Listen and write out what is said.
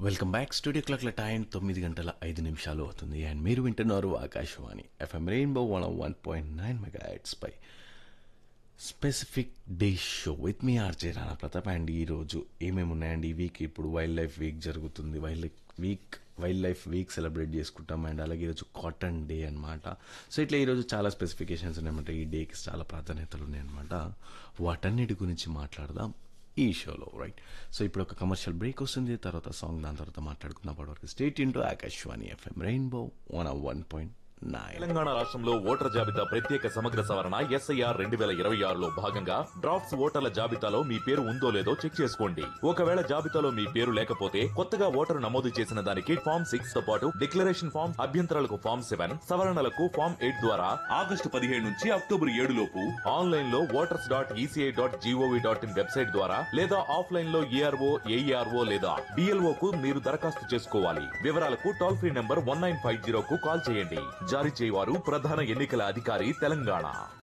welcome back studio క్లాక్ల time తొమ్మిది గంటల ఐదు నిమిషాలు అవుతుంది అండ్ మీరు వింటున్నారు Akashvani FM rainbow one one point nine mega పై స్పెసిఫిక్ డే షో విత్ మీ ఆర్జే రాణా ప్రతాప్ అండ్ ఈరోజు ఏమేమి ఉన్నాయండి ఈ వీక్ ఇప్పుడు వైల్డ్ లైఫ్ వీక్ జరుగుతుంది wild life week wild life week celebrate చేసుకుంటాం అండ్ అలాగే ఈరోజు కాటన్ డే అనమాట సో ఇట్లా ఈరోజు చాలా స్పెసిఫికేషన్స్ ఉన్నాయన్నమాట ఈ డేకి చాలా ప్రాధాన్యతలు ఉన్నాయన్నమాట వాటన్నిటి గురించి మాట్లాడదాం ఈ షోలో రైట్ సో ఇప్పుడు ఒక కమర్షియల్ బ్రేక్ వస్తుంది తర్వాత సాంగ్ దాని తర్వాత మాట్లాడుకున్న వరకు state into Akashvani FM rainbow one one point nine Telangana రాష్ట్రంలో ఓటర్ జాబితా ప్రత్యేక సమగ్ర సవరణ ఎస్ఐఆర్ రెండు వేల ఇరవై ఆరులో భాగంగా డ్రాఫ్ట్స్ ఓటర్ల జాబితాలో మీ పేరు ఉందో లేదో చెక్ చేసుకోండి ఒకవేళ జాబితాలో మీ పేరు లేకపోతే కొత్తగా ఓటరు నమోదు చేసిన దానికి ఫామ్ సిక్స్ తో పాటు డిక్లరేషన్ ఫామ్ అభ్యంతరాలకు ఫామ్ సెవెన్ సవరణలకు ఫామ్ ఎయిట్ ద్వారా ఆగస్టు పదిహేడు నుంచి అక్టోబర్ ఏడు లోపు ఆన్లైన్ లో voters dot ECI dot G O V dot in website ద్వారా లేదా ఆఫ్లైన్ లో ఏఆర్ఓ ఏఈఆర్ఓ లేదా బిఎల్ఓ కు మీరు దరఖాస్తు చేసుకోవాలి వివరాలకు toll free number one nine five zero కు కాల్ చేయండి జారీ చేయవారు ప్రధాన ఎన్నికల అధికారి తెలంగాణ